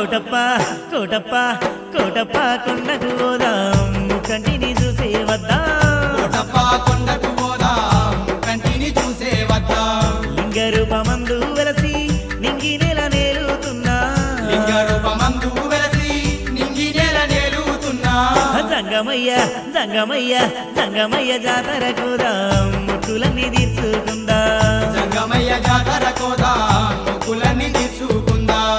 కోటప్ప కోటప్ప కోటప్ప కొండకు పోదాం కంటిని చూసే వద్దాం కోటప్ప కొండకు పోదాం కంటిని చూసే వద్దాం లింగ రూపమందు వెలసి నింగి నెల నేలుతున్నా లింగ రూపమందు వెలసి నింగి నేల నేలుతున్నా జంగమయ్య జంగమయ్య జంగమయ్య జాతర కూదాం ముట్టులన్నీ తీర్చుకుందాం జంగమయ్య జాతర కోదాం మొక్కులన్నీ తీర్చుకుందాం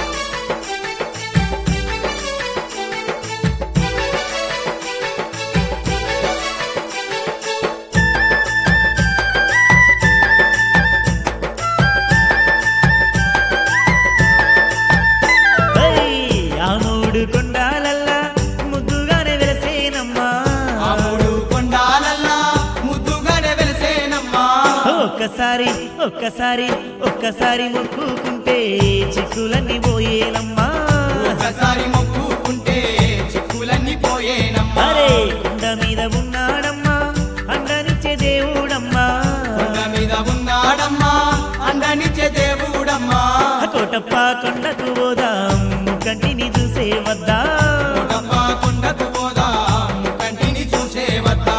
ఏయ్, ఆ మూడు కొండాలల్లా ముద్దుగానే వెలసేనమ్మా ఆ మూడు కొండాలల్లా ముద్దుగానే వెలిసేనమ్మా ఒక్కసారి ఒక్కసారి ఒక్కసారి మొక్కుకుంటే చిక్కులన్నీ పోయేనమ్మా ఒకసారి మొక్కుకుంటే చిక్కులన్నీ పోయేనమ్మా అరే కొండ మీద ఉన్నాడమ్మా అండనిచ్చే దేవుడమ్మా కొండ మీద ఉన్నాడమ్మా అండనిచ్చే దేవుడమ్మా కోటప్ప కొండకు పోదాం కంటిని చూసే వద్దా కోటప్ప కొండకు పోదాం కంటిని చూసే వద్దా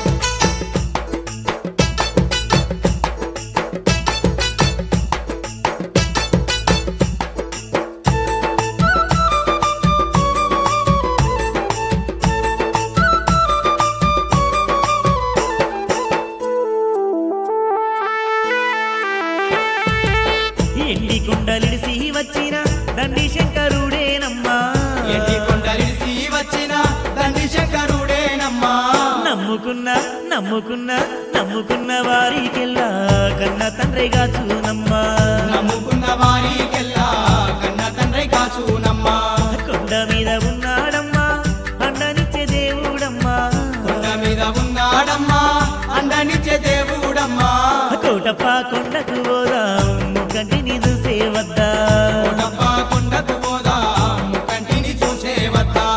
ఎండి కొండలిడిసి వచ్చిన దండి శంకరుడేనమ్మా ఎన్ని కొండలిసి వచ్చిన తండ్రి శంకరుడేనమ్మా నమ్ముకున్న నమ్ముకున్న నమ్ముకున్న వారికెల్లా కన్న తండ్రిగా చూనమ్మా నమ్ముకున్న వారికెల్లా కన్న తండ్రి కాచునమ్మా కొండ మీద ఉన్నాడమ్మా అండనిచ్చే దేవుడమ్మా కొండ మీద ఉన్నాడమ్మా అండనిచ్చే దేవుడమ్మా కోటప్ప కొండకు పోదాం కంటిని చూసే వద్దా కోటప్ప కొండకు పోదాం కంటిని చూసే వద్దా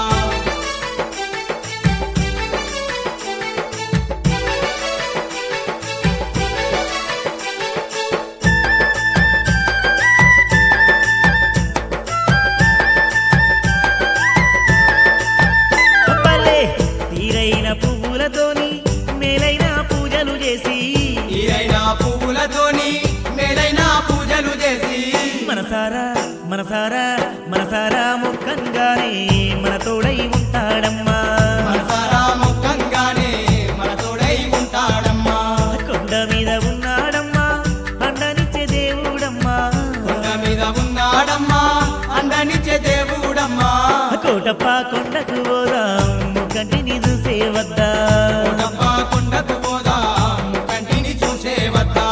భలే తీరైన పువ్వులతోని మేలైన పూజలు చేసి ఈరైన పువ్వులతోని మేలైన పూజలు చేసి మనసారా మనసారా మనసారా ముఖంగానే మన తోడై ఉంటాడమ్మా మనసారా ముఖంగానే మన తోడై ఉంటాడమ్మా కొండ మీద ఉన్నాడమ్మా అండనిచ్చే దేవుడమ్మా కొండ మీద ఉన్నాడమ్మా అండనిచ్చే దేవుడమ్మా కోటప్ప కొండకు పోదాం కంటిని చూసే వద్దా కోటప్ప కొండకు పోదాం కంటిని చూసే వద్దా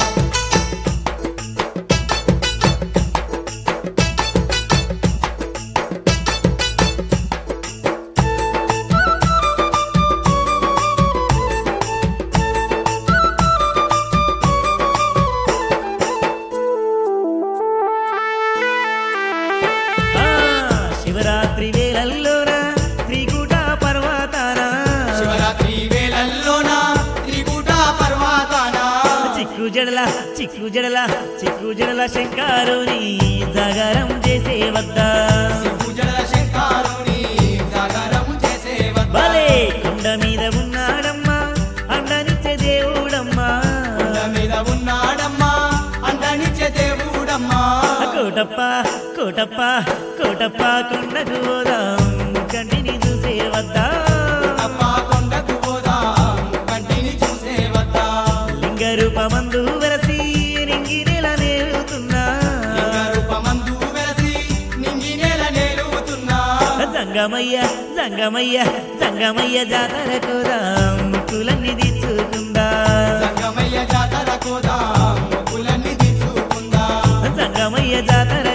ఆ, శివరాత్రి వేళల్లోన త్రికూట పర్వతాన శివరాత్రి వేళల్లోన త్రికూట పర్వతాన చిక్కు జడల చిక్కు జడల చిక్కు జడల శంకారుని జాగారం చేసే వద్దా పూజల శంకారుని జాగరం చేసే వద్దా భలే కొండ మీద ఉన్నాడమ్మా అండనిచ్చే దేవుడమ్మా కొండ మీద ఉన్నాడమ్మా అండనిచ్చే దేవుడమ్మా కోటప్ప కోటప్ప కోటప్ప కొండకు పోదాం కంటిని చూసే వద్దా కోటప్ప కొండకు పోదాం కంటిని చూసే వద్దా లింగ రూపమందు వెలసి నింగి నెల నేలుతున్నా లింగ రూపమందు వెలసి నింగి నేల నేలుతున్నా జంగమయ్య జంగమయ్య జంగమయ్య జాతర కోదాం ముక్కులన్నీ తీర్చుకుందా సంగమయ్య జాతర కోదాం మొక్కులన్నీ తీసుకుందాం జంగమయ్య జాతర